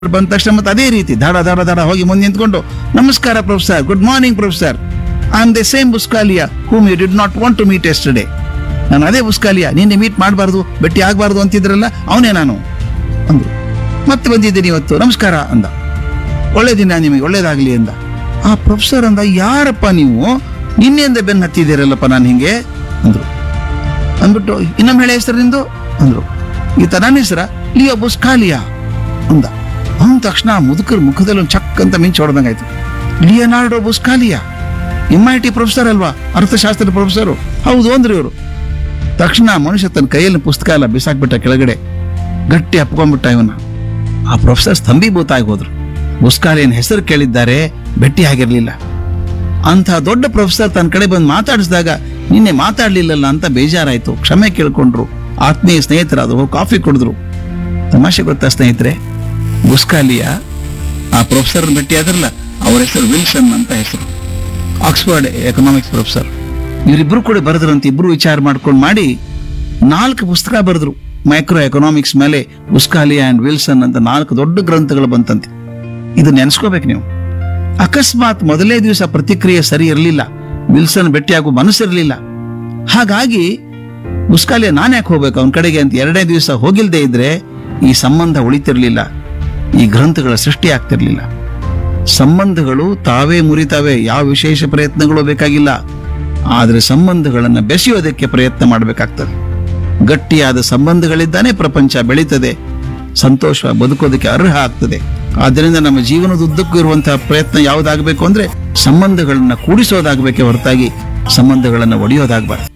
ಬಂದ ತಕ್ಷಣ ಮತ್ತೆ ಅದೇ ರೀತಿ ದಾಡ ದಾಡ ದಾಡ ಹೋಗಿ ಮುಂದೆ ನಿಂತ್ಕೊಂಡು ನಮಸ್ಕಾರ professor good morning professor I am the same Buscaglia whom you did not want to meet yesterday ನಾನು ಅದೇ ಬುಸ್ಕಾಲಿಯಾ ನಿನ್ನೆ ಮೀಟ್ ಮಾಡಬಾರ್ದು ಭೇಟಿ ಆಗಬಾರ್ದು ಅಂತಿದ್ರಲ್ಲ ಅವನೇ ನಾನು ಅಂದ್ರು ಮತ್ತೆ ಬಂದಿದ್ದೀನಿ ಇವತ್ತು ನಮಸ್ಕಾರ ಅಂದ ಒಳ್ಳೆ ದಿನ ನಿಮಗೆ ಒಳ್ಳೇದಾಗ್ಲಿ ಅಂದ ಆ ಪ್ರೊಫೆಸರ್ ಅಂದ ಯಾರಪ್ಪ ನೀವು ನಿನ್ನೆಯಿಂದ ಬೆನ್ನು ಹತ್ತಿದ್ದೀರಲ್ಲಪ್ಪ ನಾನು ಹಿಂಗೆ ಅಂದ್ರು ಅಂದ್ಬಿಟ್ಟು ಇನ್ನೊಮ್ಮೆ ಹೇಳಿ ಹೆಸರು ನಿಂದು ಅಂದ್ರು ಈತ ನನ್ನ ಹೆಸರ ಲಿಯೋ ಬುಸ್ಕಾಲಿಯಾ ಅಂದ ಅಂದ ತಕ್ಷಣ ಆ ಮುದುಕರ ಮುಖದಲ್ಲಿ ಒಂದು ಚಕ್ ಅಂತ ಮಿಂಚು ಹೊಡೆದಂಗಾಯ್ತು Leonardo Buscaglia M I T professor ಅಲ್ವಾ ಅರ್ಥಶಾಸ್ತ್ರದ ಪ್ರೊಫೆಸರು ಹೌದು ಅಂದ್ರು ಇವರು ತಕ್ಷಣ ಆ ಮನುಷ್ಯ ತನ್ನ ಕೈಯಲ್ಲಿ ಪುಸ್ತಕ ಎಲ್ಲ ಬಿಸಾಕ್ಬಿಟ್ಟ ಕೆಳಗಡೆ ಗಟ್ಟಿ ಅಪ್ಕೊಂಡ್ಬಿಟ್ಟ ಇವನ ಆ ಪ್ರೊಫೆಸರ್ ಸ್ತಂಭೀಭೂತ ಆಗಿ ಹೋದ್ರು ಬುಸ್ಕಾಲಿಯನ್ ಹೆಸರು ಕೇಳಿದ್ದಾರೆ ಭೇಟಿ ಆಗಿರ್ಲಿಲ್ಲ ಅಂಥ ದೊಡ್ಡ ಪ್ರೊಫೆಸರ್ ತನ್ನ ಕಡೆ ಬಂದು ಮಾತಾಡಿಸಿದಾಗ ನಿನ್ನೆ ಮಾತಾಡ್ಲಿಲ್ಲಲ್ಲ ಅಂತ ಬೇಜಾರಾಯ್ತು ಕ್ಷಮೆ ಕೇಳ್ಕೊಂಡ್ರು ಆತ್ಮೀಯ ಸ್ನೇಹಿತರಾದ್ರು ಕಾಫಿ ಕುಡಿದ್ರು ತಮಾಷೆ ಗೊತ್ತಾ ಸ್ನೇಹಿತರೆ ಬುಸ್ಕಾಲಿಯ ಆ ಪ್ರೊಫೆಸರ್ ಭೇಟಿ ಆದ್ರಲ್ಲ ಅವ್ರ ಹೆಸರು ವಿಲ್ಸನ್ ಅಂತ ಹೆಸರು ಆಕ್ಸ್ಫರ್ಡ್ ಎಕನಾಮಿಕ್ಸ್ ಪ್ರೊಫೆಸರ್ ಇವರಿಬ್ರು ಕೂಡ ಬರೆದ್ರಂತ ಇಬ್ರು ವಿಚಾರ ಮಾಡ್ಕೊಂಡು ಮಾಡಿ ನಾಲ್ಕು ಪುಸ್ತಕ ಬರೆದ್ರು ಮೈಕ್ರೋ ಎಕನಾಮಿಕ್ಸ್ ಮೇಲೆ ಬುಸ್ಕಾಲಿಯಾ ಅಂಡ್ ವಿಲ್ಸನ್ ಅಂತ ನಾಲ್ಕು ದೊಡ್ಡ ಗ್ರಂಥಗಳು ಬಂತಂತೆ ಇದು ನೆನೆಸ್ಕೋಬೇಕು ನೀವು ಅಕಸ್ಮಾತ್ ಮೊದಲೇ ದಿವಸ ಪ್ರತಿಕ್ರಿಯೆ ಸರಿ ಇರಲಿಲ್ಲ ವಿಲ್ಸನ್ ಭೇಟಿಯಾಗುವ ಮನಸ್ಸಿರಲಿಲ್ಲ ಹಾಗಾಗಿ ಮುಸ್ಕಾಲಿಯ ನಾನು ಯಾಕೆ ಹೋಗ್ಬೇಕು ಅವನ ಕಡೆಗೆ ಅಂತ ಎರಡನೇ ದಿವಸ ಹೋಗಿಲ್ದೇ ಇದ್ರೆ ಈ ಸಂಬಂಧ ಉಳಿತಿರ್ಲಿಲ್ಲ ಈ ಗ್ರಂಥಗಳ ಸೃಷ್ಟಿ ಆಗ್ತಿರ್ಲಿಲ್ಲ ಸಂಬಂಧಗಳು ತಾವೇ ಮುರಿತಾವೆ ಯಾವ ವಿಶೇಷ ಪ್ರಯತ್ನಗಳು ಬೇಕಾಗಿಲ್ಲ ಆದರೆ ಸಂಬಂಧಗಳನ್ನು ಬೆಸೆಯೋದಕ್ಕೆ ಪ್ರಯತ್ನ ಮಾಡಬೇಕಾಗ್ತದೆ ಗಟ್ಟಿಯಾದ ಸಂಬಂಧಗಳಿದ್ದಾನೆ ಪ್ರಪಂಚ ಬೆಳೀತದೆ ಸಂತೋಷ ಬದುಕೋದಕ್ಕೆ ಅರ್ಹ ಆಗ್ತದೆ ಆದ್ದರಿಂದ ನಮ್ಮ ಜೀವನದುದ್ದಕ್ಕೂ ಇರುವಂತಹ ಪ್ರಯತ್ನ ಯಾವುದಾಗಬೇಕು ಅಂದ್ರೆ ಸಂಬಂಧಗಳನ್ನ ಕೂಡಿಸೋದಾಗಬೇಕೆ ಹೊರತಾಗಿ ಸಂಬಂಧಗಳನ್ನು ಒಡೆಯೋದಾಗಬಾರ್ದು